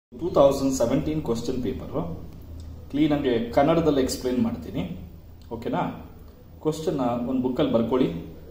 two thousand seventeen question paper ಕ್ಲೀನಾಗಿ ಕನ್ನಡದಲ್ಲಿ explain ಮಾಡ್ತೀನಿ ಓಕೆನಾ ಕ್ವಶನ್ನ ಒಂದು ಬುಕ್ಕಲ್ಲಿ ಬರ್ಕೊಳ್ಳಿ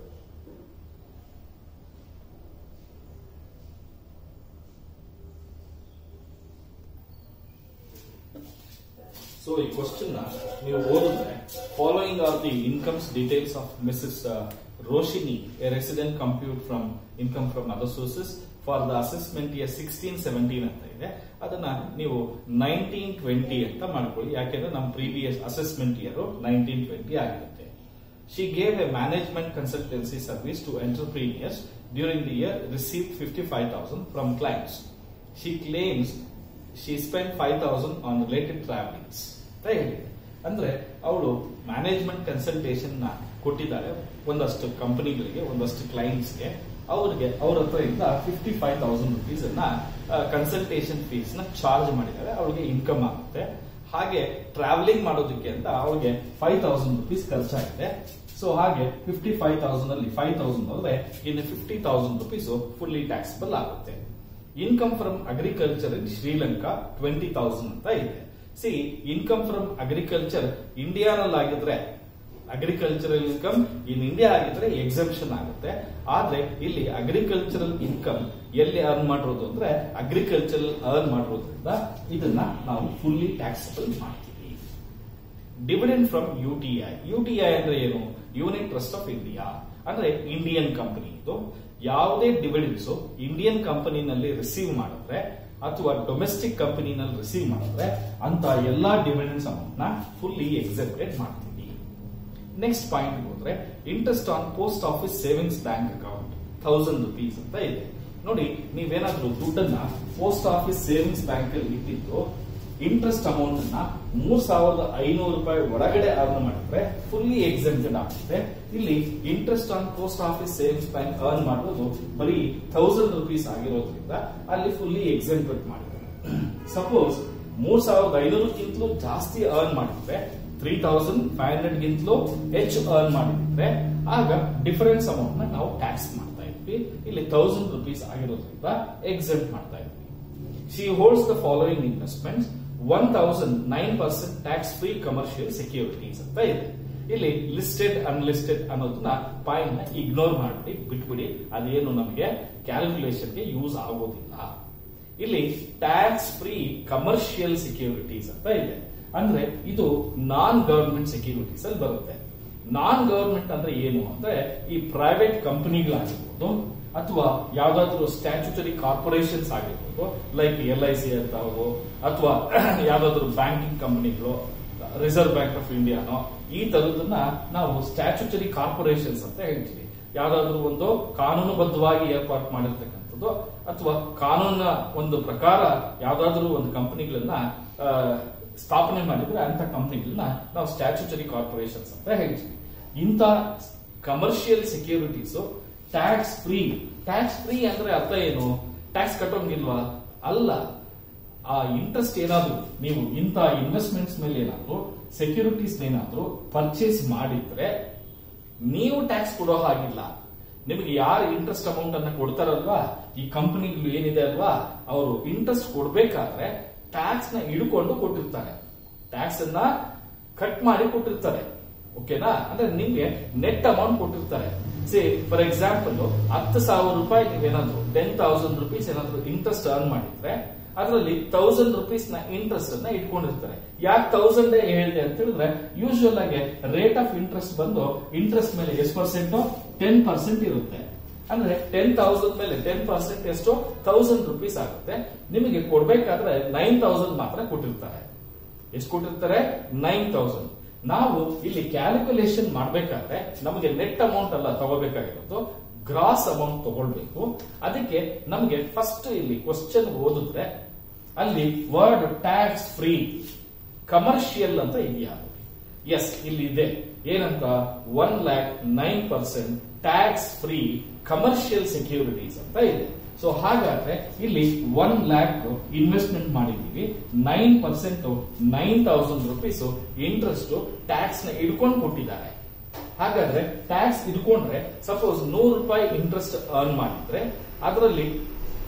ಸೊ ಈ ಕ್ವಶನ್ ನೀವು ಓದಿದ್ರೆ following are the incomes details of Mrs Roshini a resident compute from income from other sources for the assessment year sixteen seventeen ಅಂತ ಇದೆ ಅದನ್ನ ನೀವು ನೈನ್ಟೀನ್ ಟ್ವೆಂಟಿ ಅಂತ ಮಾಡ್ಕೊಳ್ಳಿ ಯಾಕೆಂದ್ರೆ ನಮ್ಮ previous assessment year nineteen twenty ಆಗಿರುತ್ತೆ she gave a management consultancy service to entrepreneurs during the year receive fifty five thousand from clients she claims she spend five thousand on related travelings ಅಂತ ಹೇಳಿದೆ ಅಂದ್ರೆ ಅವಳು management consultation ನ ಕೊಟ್ಟಿದ್ದಾರೆ ಒಂದಷ್ಟು ಕಂಪನಿಗಳಿಗೆ ಒಂದಷ್ಟು ಕ್ಲೈಂಟ್ಸ್ಗೆ ಅವ್ರಿಗೆ ಅವ್ರ ಹತ್ರ ಇಂದ ಫಿಫ್ಟಿ ಫೈವ್ ತೌಸಂಡ್ ರುಪೀಸ್ ಅನ್ನ ಕನ್ಸಲ್ಟೇಷನ್ ಫೀಸ್ ನ ಚಾರ್ಜ್ ಮಾಡಿದ್ದಾರೆ ಅವಳಿಗೆ ಇನ್ಕಮ್ ಆಗುತ್ತೆ ಹಾಗೆ ಟ್ರಾವೆಲಿಂಗ್ ಮಾಡೋದಕ್ಕೆ ಅಂತ ಅವಳಿಗೆ ಫೈವ್ ತೌಸಂಡ್ ರುಪೀಸ್ ಖರ್ಚಾಗಿದೆ ಸೊ ಹಾಗೆ ಫಿಫ್ಟಿ ಫೈವ್ ತೌಸಂಡ್ ಅಲ್ಲಿ ಫೈವ್ ತೌಸಂಡ್ ಹೋದ್ರೆ ಇನ್ನು fifty thousand rupees fully taxable ಆಗುತ್ತೆ income from agriculture in Sri Lanka twenty thousand ಅಂತ ಇದೆ ಸಿ ಇನ್ಕಮ್ ಫ್ರಮ್ ಅಗ್ರಿಕಲ್ಚರ್ ಇಂಡಿಯಾನಲ್ಲಿ ಆಗಿದ್ರೆ ಅಗ್ರಿಕಲ್ಚರಲ್ ಇನ್ಕಮ್ ಇನ್ ಇಂಡಿಯಾ ಆಗಿದ್ರೆ ಎಕ್ಸಂಪ್ಷನ್ ಆಗುತ್ತೆ ಆದ್ರೆ ಇಲ್ಲಿ ಅಗ್ರಿಕಲ್ಚರಲ್ ಇನ್ಕಮ್ ಎಲ್ಲಿ ಅರ್ನ್ ಮಾಡಿರೋದು ಅಂದ್ರೆ ಅಗ್ರಿಕಲ್ಚರಲ್ ಅರ್ನ್ ಮಾಡಿರೋದ್ರಿಂದ ಇದನ್ನ ನಾವು ಫುಲ್ಲಿ ಟ್ಯಾಕ್ಸಬಲ್ ಮಾಡ್ತೀವಿ dividend from U T I U T I ಅಂದ್ರೆ ಏನು ಯೂನಿಟ್ ಟ್ರಸ್ಟ್ ಆಫ್ ಇಂಡಿಯಾ ಅಂದ್ರೆ ಇಂಡಿಯನ್ ಕಂಪನಿ ಇದು ಯಾವುದೇ ಡಿವಿಡೆಂಡ್ಸ್ ಇಂಡಿಯನ್ ಕಂಪನಿನಲ್ಲಿ ರಿಸೀವ್ ಮಾಡಿದ್ರೆ ಅಥವಾ ಡೊಮೆಸ್ಟಿಕ್ ಕಂಪನಿನಲ್ಲಿ ರಿಸೀವ್ ಮಾಡಿದ್ರೆ ಅಂತ ಎಲ್ಲಾ ಡಿವಿಡೆಂಡ್ಸ್ ಅಮೌಂಟ್ ನ ಫುಲ್ಲಿ ಎಕ್ಸೆಪ್ಟೆಡ್ ಮಾಡ್ತೀವಿ ನೆಕ್ಸ್ಟ್ ಪಾಯಿಂಟ್ ಹೋದ್ರೆ interest on post office savings bank account thousand rupees ಅಂತ ಇದೆ ನೋಡಿ ನೀವೇನಾದ್ರೂ ದುಡ್ಡನ್ನ ಪೋಸ್ಟ್ ಆಫೀಸ್ ಸೇವಿಂಗ್ಸ್ ಬ್ಯಾಂಕ್ ಅಲ್ಲಿ ಇಟ್ಟಿದ್ದು ಇಂಟ್ರೆಸ್ಟ್ ಅಮೌಂಟ್ ಅನ್ನ ಮೂರ್ ಸಾವಿರದ ಐನೂರು ರೂಪಾಯಿ ಒಳಗಡೆ ಅರ್ನ್ ಮಾಡಿದ್ರೆ ಫುಲ್ಲಿ ಎಕ್ಸೆಂಪ್ಟೆಡ್ ಆಗುತ್ತೆ ಇಲ್ಲಿ interest on post office savings bank earn ಮಾಡೋದು ಬರೀ ಥೌಸಂಡ್ ರುಪೀಸ್ ಆಗಿರೋದ್ರಿಂದ ಅಲ್ಲಿ ಫುಲ್ಲಿ ಎಕ್ಸೆಂಪ್ಟೆಡ್ ಮಾಡಿದ್ದಾರೆ ಸಪೋಸ್ ಮೂರ್ ಸಾವಿರದ ಐನೂರಕ್ಕಿಂತಲೂ ಜಾಸ್ತಿ ಅರ್ನ್ ಮಾಡಿದ್ರೆ ತ್ರೀ ತೌಸಂಡ್ ಫೈವ್ ಹಂಡ್ರೆಡ್ ಗಿಂತಲೂ ಹೆಚ್ಚು ಅರ್ನ್ ಮಾಡಿದ್ರೆ ಆಗ ಡಿಫರೆನ್ಸ್ ಅಮೌಂಟ್ ನ ನಾವು ಟ್ಯಾಕ್ಸ್ ಮಾಡ್ತಾ ಇದ್ವಿ ಇಲ್ಲಿ ಥೌಸಂಡ್ ರುಪೀಸ್ ಆಗಿರೋದ್ರಿಂದ ಎಕ್ಸೆಂಟ್ ಮಾಡ್ತಾ ಇದ್ವಿ she holds the following investments one thousand nine percent tax free commercial securities ಅಂತ ಇದೆ ಇಲ್ಲಿ ಲಿಸ್ಟೆಡ್ ಅನ್ಲಿಸ್ಟೆಡ್ ಅನ್ನೋದನ್ನ ಪಾಯಿಂಟ್ ನ ಇಗ್ನೋರ್ ಮಾಡಿ ಬಿಟ್ಬಿಡಿ ಅದೇನು ನಮಗೆ ಕ್ಯಾಲ್ಕುಲೇಷನ್ಗೆ ಯೂಸ್ ಆಗೋದಿಲ್ಲ ಇಲ್ಲಿ ಟ್ಯಾಕ್ಸ್ ಫ್ರೀ ಕಮರ್ಷಿಯಲ್ ಸೆಕ್ಯೂರಿಟೀಸ್ ಅಂತ ಇದೆ ಅಂದ್ರೆ ಇದು ನಾನ್ ಗವರ್ಮೆಂಟ್ ಸೆಕ್ಯೂರಿಟೀಸ್ ಅಲ್ಲಿ ಬರುತ್ತೆ ನಾನ್ ಗವರ್ಮೆಂಟ್ ಅಂದ್ರೆ ಏನು ಅಂದ್ರೆ ಈ ಪ್ರೈವೇಟ್ ಕಂಪನಿಗಳಾಗಿರ್ಬೋದು ಅಥವಾ ಯಾವ್ದಾದ್ರು ಸ್ಟ್ಯಾಚ್ಯುಟರಿ ಕಾರ್ಪೊರೇಷನ್ಸ್ ಆಗಿರ್ಬೋದು ಲೈಕ್ ಎಲ್ ಐ ಸಿ ಅಂತವು ಅಥವಾ ಯಾವ್ದಾದ್ರು ಬ್ಯಾಂಕಿಂಗ್ ಕಂಪನಿಗಳು ರಿಸರ್ವ್ ಬ್ಯಾಂಕ್ ಆಫ್ ಇಂಡಿಯಾನೋ ಈ ತರದನ್ನ ನಾವು ಸ್ಟ್ಯಾಚ್ಯುಟರಿ ಕಾರ್ಪೊರೇಷನ್ಸ್ ಅಂತ ಹೇಳ್ತೀವಿ ಯಾವ್ದಾದ್ರು ಒಂದು ಕಾನೂನುಬದ್ಧವಾಗಿ ಏರ್ಪಾಟ್ ಮಾಡಿರ್ತಕ್ಕಂಥದ್ದು ಅಥವಾ ಕಾನೂನಿನ ಒಂದು ಪ್ರಕಾರ ಯಾವ್ದಾದ್ರು ಒಂದು ಕಂಪನಿಗಳನ್ನ ಸ್ಥಾಪನೆ ಮಾಡಿದ್ರೆ ಅಂತ ಕಂಪನಿಗಳನ್ನ ನಾವು ಸ್ಟ್ಯಾಚ್ಯುಟರಿ ಕಾರ್ಪೊರೇಷನ್ಸ್ ಅಂತ ಹೇಳ್ತೀವಿ ಇಂಥ commercial securities tax free tax free ಅಂದ್ರೆ ಅರ್ಥ ಏನು ಟ್ಯಾಕ್ಸ್ ಕಟ್ಟೋಂಗಿಲ್ವಾ ಅಲ್ಲ ಆ ಇಂಟ್ರೆಸ್ಟ್ ಏನಾದ್ರು ನೀವು ಇಂಥ ಇನ್ವೆಸ್ಟ್ಮೆಂಟ್ಸ್ ಮೇಲೆ ಏನಾದ್ರು ಸೆಕ್ಯೂರಿಟೀಸ್ ಏನಾದ್ರು ಪರ್ಚೇಸ್ ಮಾಡಿದ್ರೆ ನೀವು ಟ್ಯಾಕ್ಸ್ ಕೊಡೋ ಹಾಗಿಲ್ಲ ನಿಮಗೆ ಯಾರು ಇಂಟ್ರೆಸ್ಟ್ ಅಮೌಂಟ್ ಅನ್ನ ಕೊಡ್ತಾರಲ್ವಾ ಈ ಕಂಪನಿಗಳು ಏನಿದೆ ಅಲ್ವಾ ಅವರು ಇಂಟ್ರೆಸ್ಟ್ ಕೊಡ್ಬೇಕಾದ್ರೆ ಟ್ಯಾಕ್ಸ್ ನ ಹಿಡ್ಕೊಂಡು ಕೊಟ್ಟಿರ್ತಾರೆ ಟ್ಯಾಕ್ಸ್ ಅನ್ನ ಕಟ್ ಮಾಡಿ ಕೊಟ್ಟಿರ್ತಾರೆ ಓಕೆನಾ ಅಂದ್ರೆ ನಿಮ್ಗೆ ನೆಟ್ ಅಮೌಂಟ್ ಕೊಟ್ಟಿರ್ತಾರೆ ಸೇ ಫಾರ್ ಎಕ್ಸಾಂಪಲ್ ಹತ್ತು ಸಾವಿರ ರೂಪಾಯಿ ನೀವೇನಾದ್ರು ಟೆನ್ ತೌಸಂಡ್ ರುಪೀಸ್ ಏನಾದ್ರು ಇಂಟ್ರೆಸ್ಟ್ ಅರ್ನ್ ಮಾಡಿದ್ರೆ ಅದರಲ್ಲಿ ತೌಸಂಡ್ ರುಪೀಸ್ ನ ಇಂಟ್ರೆಸ್ಟ್ ಅನ್ನ ಇಟ್ಕೊಂಡಿರ್ತಾರೆ ಯಾಕೆ ತೌಸಂಡ್ ಹೇಳಿದೆ ಅಂತ ಹೇಳಿದ್ರೆ ಯೂಶುವಲ್ ಆಗಿ ರೇಟ್ ಆಫ್ ಇಂಟ್ರೆಸ್ಟ್ ಬಂದು ಇಂಟ್ರೆಸ್ಟ್ ಮೇಲೆ ಎಷ್ಟು ಪರ್ಸೆಂಟ್ ಟೆನ್ ಪರ್ಸೆಂಟ್ ಇರುತ್ತೆ ಅಂದ್ರೆ ಟೆನ್ ತೌಸಂಡ್ ಮೇಲೆ ಟೆನ್ ಪರ್ಸೆಂಟ್ ಎಷ್ಟು ತೌಸಂಡ್ ರುಪೀಸ್ ಆಗುತ್ತೆ ನಿಮಗೆ ಕೊಡ್ಬೇಕಾದ್ರೆ ನೈನ್ ತೌಸಂಡ್ ಮಾತ್ರ ಕೊಟ್ಟಿರ್ತಾರೆ ಎಷ್ಟು ಕೊಟ್ಟಿರ್ತಾರೆ ನೈನ್ ತೌಸಂಡ್ ನಾವು ಇಲ್ಲಿ ಕ್ಯಾಲ್ಕುಲೇಷನ್ ಮಾಡಬೇಕಾದ್ರೆ ನಮಗೆ ನೆಟ್ ಅಮೌಂಟ್ ಅಲ್ಲ ತಗೋಬೇಕಾಗಿರೋದು ಗ್ರಾಸ್ ಅಮೌಂಟ್ ತಗೊಳ್ಬೇಕು ಅದಕ್ಕೆ ನಮಗೆ ಫಸ್ಟ್ ಇಲ್ಲಿ ಕ್ವಶನ್ ಓದಿದ್ರೆ ಅಲ್ಲಿ ವರ್ಡ್ ಟ್ಯಾಕ್ಸ್ ಫ್ರೀ ಕಮರ್ಷಿಯಲ್ ಅಂತ ಇದೆಯಾ ಎಸ್ ಇಲ್ಲಿ ಇದೆ ಏನಂತ one lakh nine percent tax free commercial securities ಅಂತ ಇದೆ ಸೊ ಹಾಗಾದ್ರೆ ಇಲ್ಲಿ ಒನ್ ಲ್ಯಾಕ್ ಇನ್ವೆಸ್ಟ್ಮೆಂಟ್ ಮಾಡಿದೀವಿ nine percent nine thousand rupees interest tax ನ ಇಡ್ಕೊಂಡು ಕೊಟ್ಟಿದ್ದಾರೆ ಹಾಗಾದ್ರೆ ಟ್ಯಾಕ್ಸ್ ಇಡ್ಕೊಂಡ್ರೆ ಸಪೋಸ್ ನೂರು ರೂಪಾಯಿ ಇಂಟ್ರೆಸ್ಟ್ ಅರ್ನ್ ಮಾಡಿದ್ರೆ ಅದರಲ್ಲಿ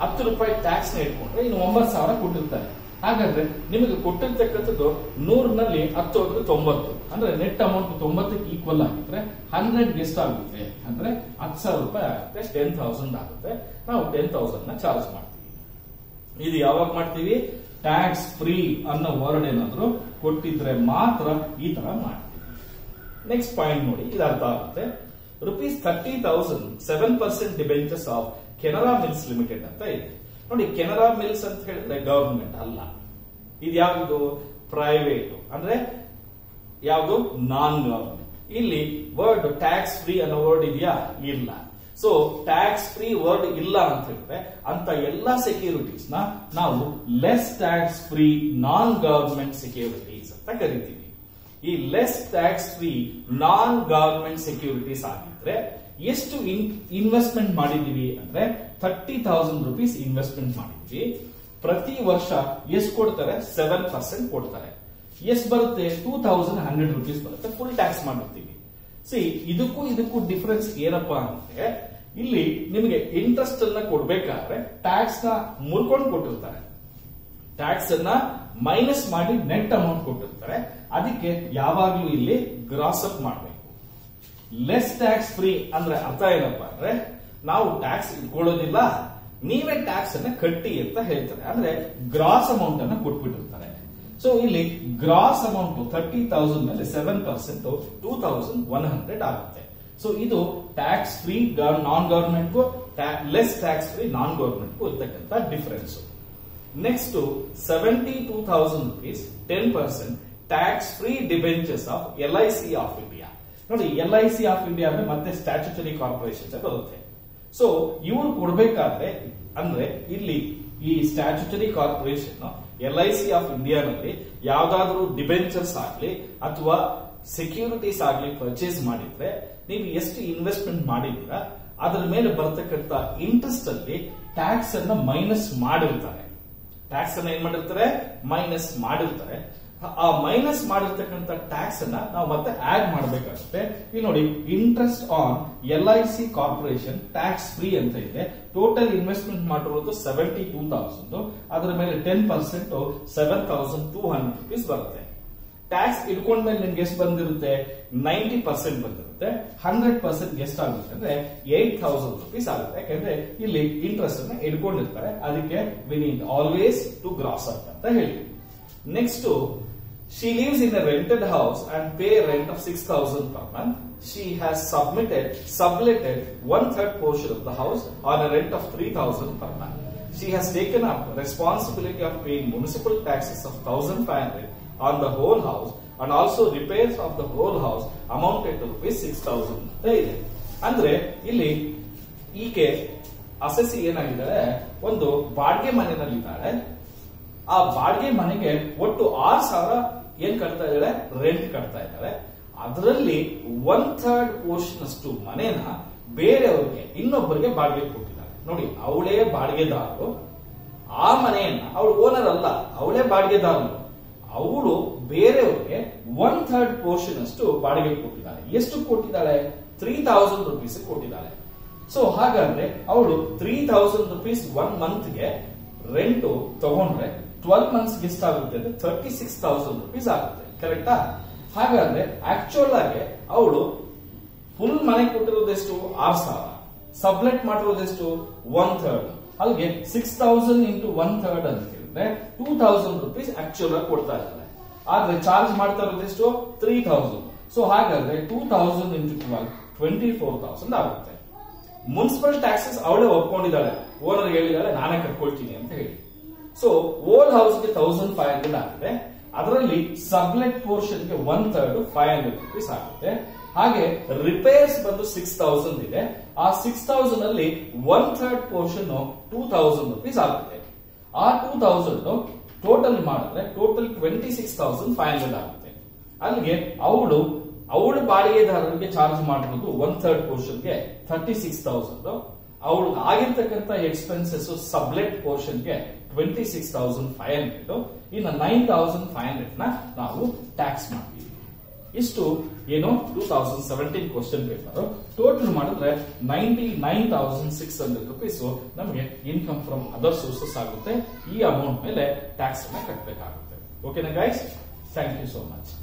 ಹತ್ತು ರೂಪಾಯಿ ಟ್ಯಾಕ್ಸ್ ನ ಇಟ್ಕೊಂಡ್ರೆ ಇನ್ನು ಒಂಬತ್ತು ಸಾವಿರ ಕೊಟ್ಟಿರ್ತಾರೆ ಹಾಗಾದ್ರೆ ನಿಮಗೆ ಕೊಟ್ಟಿರ್ತಕ್ಕಂಥದ್ದು ನೂರಿನಲ್ಲಿ ಹತ್ತು ಹೋದ್ರೆ ತೊಂಬತ್ತು ಅಂದ್ರೆ ನೆಟ್ ಅಮೌಂಟ್ ತೊಂಬತ್ತಕ್ಕೆ ಈಕ್ವಲ್ ಆಗಿದ್ರೆ ಹಂಡ್ರೆಡ್ ಎಷ್ಟು ಆಗುತ್ತೆ ಅಂದ್ರೆ ಹತ್ತು ಸಾವಿರ ರೂಪಾಯಿ ಆಗುತ್ತೆ ಟೆನ್ ತೌಸಂಡ್ ಆಗುತ್ತೆ ನಾವು ಟೆನ್ ತೌಸಂಡ್ ನ ಚಾರ್ಜ್ ಮಾಡ್ತೀವಿ ಇದು ಯಾವಾಗ ಮಾಡ್ತೀವಿ ಟ್ಯಾಕ್ಸ್ ಫ್ರೀ ಅನ್ನೋ ವರ್ಡ್ ಏನಾದ್ರು ಕೊಟ್ಟಿದ್ರೆ ಮಾತ್ರ ಈ ತರ ಮಾಡ್ತೀವಿ ನೆಕ್ಸ್ಟ್ ಪಾಯಿಂಟ್ ನೋಡಿ ಇದು ಅರ್ಥ ಆಗುತ್ತೆ rupees thirty thousand seven percent debentures of Canara mills limited ಅಂತ ಇದೆ ನೋಡಿ ಕೆನರಾ ಮಿಲ್ಸ್ ಅಂತ ಹೇಳಿದ್ರೆ ಗವರ್ಮೆಂಟ್ ಅಲ್ಲ ಇದು ಯಾವುದು ಪ್ರೈವೇಟ್ ಅಂದ್ರೆ ಯಾವುದು ನಾನ್ ಗವರ್ಮೆಂಟ್ ಇಲ್ಲಿ ವರ್ಡ್ ಟ್ಯಾಕ್ಸ್ ಫ್ರೀ ಅನ್ನೋ ವರ್ಡ್ ಇದೆಯಾ ಇಲ್ಲ ಸೊ ಟ್ಯಾಕ್ಸ್ ಫ್ರೀ ವರ್ಡ್ ಇಲ್ಲ ಅಂತ ಹೇಳಿದ್ರೆ ಅಂತ ಎಲ್ಲಾ ಸೆಕ್ಯೂರಿಟೀಸ್ ನ ನಾವು less tax free non government securities ಅಂತ ಕರಿತೀವಿ ಈ less tax free non government securities ಆಗಿದ್ರೆ ಎಷ್ಟು ಇನ್ವೆಸ್ಟ್ಮೆಂಟ್ ಮಾಡಿದೀವಿ ಅಂದ್ರೆ ಥರ್ಟಿ ತೌಸಂಡ್ ರುಪೀಸ್ ಇನ್ವೆಸ್ಟ್ಮೆಂಟ್ ಮಾಡಿದ್ವಿ ಪ್ರತಿ ವರ್ಷ ಎಷ್ಟು ಕೊಡ್ತಾರೆ ಸೆವೆನ್ ಪರ್ಸೆಂಟ್ ಕೊಡ್ತಾರೆ ಎಷ್ಟು ಬರುತ್ತೆ ಟೂ ತೌಸಂಡ್ ಹಂಡ್ರೆಡ್ ರುಪೀಸ್ ಬರುತ್ತೆ ಫುಲ್ ಟ್ಯಾಕ್ಸ್ ಮಾಡಿರ್ತೀವಿ ಸಿ ಇದಕ್ಕೂ ಇದಕ್ಕೂ ಡಿಫರೆನ್ಸ್ ಏನಪ್ಪಾ ಅಂದ್ರೆ ಇಲ್ಲಿ ನಿಮಗೆ ಇಂಟ್ರೆಸ್ಟ್ ಅನ್ನ ಕೊಡ್ಬೇಕಾದ್ರೆ ಟ್ಯಾಕ್ಸ್ ನ ಮುರ್ಕೊಂಡು ಕೊಟ್ಟಿರ್ತಾರೆ ಟ್ಯಾಕ್ಸ್ ಅನ್ನ ಮೈನಸ್ ಮಾಡಿ ನೆಟ್ ಅಮೌಂಟ್ ಕೊಟ್ಟಿರ್ತಾರೆ ಅದಕ್ಕೆ ಯಾವಾಗ್ಲೂ ಇಲ್ಲಿ ಗ್ರಾಸ್ ಅಪ್ ಮಾಡಬೇಕು ಲೆಸ್ ಟ್ಯಾಕ್ಸ್ ಫ್ರೀ ಅಂದ್ರೆ ಅರ್ಥ ಏನಪ್ಪಾ ಅಂದ್ರೆ ನಾವು ಟ್ಯಾಕ್ಸ್ ಇಟ್ಕೊಳ್ಳೋದಿಲ್ಲ ನೀವೇ ಟ್ಯಾಕ್ಸ್ ಅನ್ನ ಕಟ್ಟಿ ಅಂತ ಹೇಳ್ತಾರೆ ಅಂದ್ರೆ ಗ್ರಾಸ್ ಅಮೌಂಟ್ ಅನ್ನ ಕೊಟ್ಬಿಟ್ಟಿರ್ತಾರೆ ಸೊ ಇಲ್ಲಿ ಗ್ರಾಸ್ ಅಮೌಂಟ್ ತರ್ಟಿ ತೌಸಂಡ್ ಮೇಲೆ seven percent two thousand one hundred ಆಗುತ್ತೆ ಸೊ ಇದು ಟ್ಯಾಕ್ಸ್ ಫ್ರೀ ನಾನ್ ಗವರ್ಮೆಂಟ್ಗೂ ಲೆಸ್ ಟ್ಯಾಕ್ಸ್ ಫ್ರೀ ನಾನ್ ಗವರ್ಮೆಂಟ್ಗೂ ಇರ್ತಕ್ಕಂಥ difference next seventy two thousand rupees ten percent tax free debentures of L I C of India ನೋಡಿ L I C of India ಅಂದ್ರೆ ಮತ್ತೆ statutory corporation ಬರುತ್ತೆ so ಇವ್ರು ಕೊಡ್ಬೇಕಾದ್ರೆ ಅಂದ್ರೆ ಇಲ್ಲಿ ಈ statutory corporation L I C of ಇಂಡಿಯಾನಲ್ಲಿ ಯಾವ್ದಾದ್ರು ಡಿಬೆಂಚರ್ಸ್ ಆಗ್ಲಿ ಅಥವಾ ಸೆಕ್ಯೂರಿಟೀಸ್ ಆಗ್ಲಿ ಪರ್ಚೇಸ್ ಮಾಡಿದ್ರೆ ನೀವು ಎಷ್ಟು ಇನ್ವೆಸ್ಟ್ಮೆಂಟ್ ಮಾಡಿದ್ದೀರಾ ಅದರ ಮೇಲೆ ಬರ್ತಕ್ಕಂಥ ಇಂಟ್ರೆಸ್ಟ್ ಅಲ್ಲಿ ಟ್ಯಾಕ್ಸ್ ಅನ್ನ ಮೈನಸ್ ಮಾಡಿರ್ತಾರೆ ಟ್ಯಾಕ್ಸ್ ಅನ್ನ ಏನ್ ಮಾಡಿರ್ತಾರೆ ಮೈನಸ್ ಮಾಡಿರ್ತಾರೆ ಆ ಮೈನಸ್ ಮಾಡಿರ್ತಕ್ಕಂಥ ಟ್ಯಾಕ್ಸ್ ಅನ್ನ ನಾವು ಮತ್ತೆ ಆಡ್ ಮಾಡಬೇಕಾಗುತ್ತೆ ಇಲ್ಲಿ ನೋಡಿ interest on L I C corporation tax free ಅಂತ ಇದೆ ಟೋಟಲ್ ಇನ್ವೆಸ್ಟ್ಮೆಂಟ್ ಮಾಡಿರೋದು ಸೆವೆಂಟಿ ಟೂ ತೌಸಂಡ್ ಅದರ ಮೇಲೆ ten percent seven thousand two hundred rupees ಬರುತ್ತೆ ಟ್ಯಾಕ್ಸ್ ಇಟ್ಕೊಂಡ್ಮೇಲೆ ನಿಮ್ಗೆ ಎಷ್ಟು ಬಂದಿರುತ್ತೆ ನೈಂಟಿ ಪರ್ಸೆಂಟ್ ಬಂದಿರುತ್ತೆ ಹಂಡ್ರೆಡ್ ಪರ್ಸೆಂಟ್ ಎಷ್ಟಾಗುತ್ತೆ ಅಂದ್ರೆ ಏಟ್ ಥೌಸಂಡ್ ರುಪೀಸ್ ಆಗುತ್ತೆ ಯಾಕಂದ್ರೆ ಇಲ್ಲಿ ಇಂಟ್ರೆಸ್ಟ್ ಅನ್ನ ಇಟ್ಕೊಂಡಿರ್ತಾರೆ ಅದಕ್ಕೆ we need always to gross up ಅಂತ ಹೇಳಿ next she lives in a rented house and pay rent of six thousand per month she has submitted subletted one third portion of the house on a rent of three thousand per month She has taken up responsibility of paying municipal taxes of 1500 on the whole house and also repairs of the whole house amounted to rupees 6000 ಅಂತ ಇದೆ ಅಂದ್ರೆ ಇಲ್ಲಿ ಈಕೆ assessee ಏನಾಗಿದ್ದಾರೆ ಒಂದು ಬಾಡಿಗೆ ಮನೆಯಲ್ಲಿದ್ದಾಳೆ ಆ ಬಾಡಿಗೆ ಮನೆಗೆ ಒಟ್ಟು ಆರ್ ಸಾವಿರ ಏನ್ ಕಟ್ತಾ ಇದ್ದಾಳೆ ರೆಂಟ್ ಕಟ್ತಾ ಇದ್ದಾಳೆ ಅದರಲ್ಲಿ ಒನ್ ಥರ್ಡ್ ಪೋರ್ಷನ್ ಅಷ್ಟು ಮನೇನ ಬೇರೆಯವ್ರಿಗೆ ಇನ್ನೊಬ್ಬರಿಗೆ ಬಾಡಿಗೆ ಕೊಟ್ಟಿದ್ದಾರೆ ನೋಡಿ ಅವಳೇ ಬಾಡಿಗೆದಾರರು ಆ ಮನೆಯನ್ನ ಅವಳು ಓನರ್ ಅಲ್ಲ ಅವಳೇ ಬಾಡಿಗೆದಾರರು ಅವಳು ಬೇರೆಯವ್ರಿಗೆ ಒನ್ ಥರ್ಡ್ ಪೋರ್ಷನ್ ಅಷ್ಟು ಬಾಡಿಗೆ ಕೊಟ್ಟಿದ್ದಾಳೆ ಎಷ್ಟು ಕೊಟ್ಟಿದ್ದಾಳೆ ತ್ರೀ ತೌಸಂಡ್ ರುಪೀಸ್ ಕೊಟ್ಟಿದ್ದಾಳೆ ಸೊ ಹಾಗಾದ್ರೆ ಅವಳು ತ್ರೀ ತೌಸಂಡ್ ರುಪೀಸ್ ಒನ್ ಮಂತ್ಗೆ ರೆಂಟ್ ತಗೊಂಡ್ರೆ ಟ್ವೆಲ್ ಮಂತ್ಸ್ ಎಷ್ಟಾಗುತ್ತೆ ಅಂದ್ರೆ ತರ್ಟಿ ಸಿಕ್ಸ್ ತೌಸಂಡ್ ರುಪೀಸ್ ಆಗುತ್ತೆ ಕರೆಕ್ಟಾ ಹಾಗಾದ್ರೆ ಆಕ್ಚುಯಲ್ ಆಗಿ ಅವಳು ಫುಲ್ ಮನೆ ಕೊಟ್ಟಿರೋದೆಷ್ಟು ಆರ್ ಸಾವಿರ ಸಬ್ಲೆಟ್ ಮಾಡಿರೋದೆಷ್ಟು ಒನ್ ಥರ್ಡ್ ಅಲ್ಲಿಗೆ six thousand into one third ಅಂತ ಹೇಳಿದ್ರೆ ಟೂ ತೌಸಂಡ್ ರುಪೀಸ್ ಆಕ್ಚುಯಲ್ ಆಗಿ ಕೊಡ್ತಾ ಇದ್ದಾರೆ ಆದ್ರೆ ಚಾರ್ಜ್ ಮಾಡ್ತಾ ಇರೋದೆಷ್ಟು ತ್ರೀ ತೌಸಂಡ್ ಸೊ ಹಾಗಾದ್ರೆ two thousand into twelve twenty four thousand ಆಗುತ್ತೆ ಮುನ್ಸಿಪಲ್ ಟ್ಯಾಕ್ಸಸ್ ಅವಳೇ ಒಪ್ಕೊಂಡಿದ್ದಾಳೆ ಓನರ್ ಹೇಳಿದಾಳೆ ನಾನೇ ಕಟ್ಕೊಳ್ತೀನಿ ಅಂತ ಹೇಳಿ ಸೊ ಓಲ್ ಹೌಸ್ಗೆ ತೌಸಂಡ್ ಫೈವ್ ಹಂಡ್ರೆಡ್ ಆಗುತ್ತೆ ಅದರಲ್ಲಿ ಸಬ್ಲೆಟ್ ಪೋರ್ಷನ್ಗೆ one third five hundred rupees ಆಗುತ್ತೆ ಹಾಗೆ ರಿಪೇರ್ಸ್ ಬಂದು ಸಿಕ್ಸ್ ತೌಸಂಡ್ ಇದೆ ಆ ಸಿಕ್ಸ್ ತೌಸಂಡ್ ಅಲ್ಲಿ one third portion two thousand rupees ಆಗುತ್ತೆ ಆ ಟೂ ತೌಸಂಡ್ ಟೋಟಲ್ ಮಾಡಿದ್ರೆ total twenty six thousand five hundred ಆಗುತ್ತೆ ಅಲ್ಲಿಗೆ ಅವಳು ಅವಳು ಬಾಡಿಗೆದಾರರಿಗೆ ಚಾರ್ಜ್ ಮಾಡಿರೋದು ಒನ್ ಥರ್ಡ್ ಪೋರ್ಷನ್ಗೆ ಥರ್ಟಿ ಸಿಕ್ಸ್ ತೌಸಂಡ್ ಅವಳು ಆಗಿರ್ತಕ್ಕಂಥ ಎಕ್ಸ್ಪೆನ್ಸಸ್ ಸಬ್ಲೆಟ್ ಪೋರ್ಷನ್ಗೆ twenty six thousand five hundred ಇನ್ನು ನೈನ್ ತೌಸಂಡ್ ಫೈವ್ ಹಂಡ್ರೆಡ್ ನ ನಾವು ಟ್ಯಾಕ್ಸ್ ಮಾಡ್ತೀವಿ ಇಷ್ಟು ಏನು two thousand seventeen question paper total ಮಾಡಿದ್ರೆ ninety nine thousand six hundred rupees ನಮಗೆ ಇನ್ಕಮ್ ಫ್ರಮ್ ಅದರ್ ಸೋರ್ಸಸ್ ಆಗುತ್ತೆ ಈ ಅಮೌಂಟ್ ಮೇಲೆ ಟ್ಯಾಕ್ಸ್ ಅನ್ನ ಕಟ್ಟಬೇಕಾಗುತ್ತೆ ಓಕೆನಾ guys thank you so much